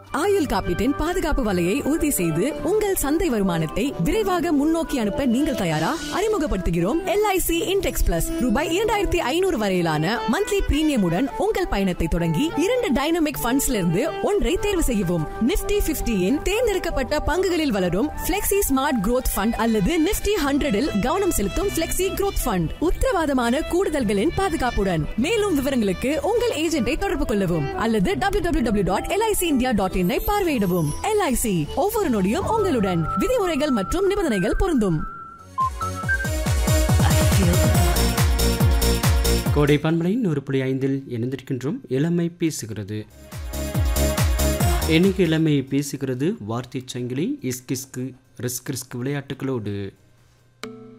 ஆயுள் காப்பீட்டின் பாதுகாப்பு வலையை உறுதி செய்து உங்கள் சந்தை வருமானத்தை விரைவாக முன்னோக்கி அனுப்ப நீங்கள் தயாரா அறிமுகப்படுத்துகிறோம் எல்ஐசி இன்டெக்ஸ் பிளஸ் ரூபாய் இரண்டாயிரத்தி ஐநூறு வரையிலான மந்த்லி பிரீமியமுடன் உங்கள் பயணத்தை தொடங்கி இரண்டு டைனமிக் ஃபண்ட்ஸ்ல இருந்து ஒன்றை தேர்வு செய்யவும் நிப்டி பிப்டியின் தேர்ந்தெடுக்கப்பட்ட பங்குகளில் வளரும் பிளெக்சி ஸ்மார்ட் growth ஃபண்ட் அல்லது நிப்டி ஹண்ட்ரடில் கவனம் செலுத்தும் பிளெக்சி growth ஃபண்ட் உத்தரவாதமான கூடுதல்களின் பாதுகாப்புடன் மேலும் விவரங்களுக்கு உங்கள் ஏஜென்ட்டை தொடர்பு கொள்ளவும் அல்லது W W W dot LIC India dot in பார்வையிடவும் எல்ஐசி ஒவ்வொரு நொடியும் உங்களுடன் விதிமுறைகள் மற்றும் நிபந்தனைகள் பொருந்தும் கோடை பண்பலை நூறு புள்ளி ஐந்தில் இணைந்திருக்கின்றோம் இளமை பேசுகிறது இன்னைக்கு இளமை பேசுகிறது வார்த்தை சங்கிலி இஸ்கிஸ்கு ரிஸ்க் ரிஸ்க் விளையாட்டுகளோடு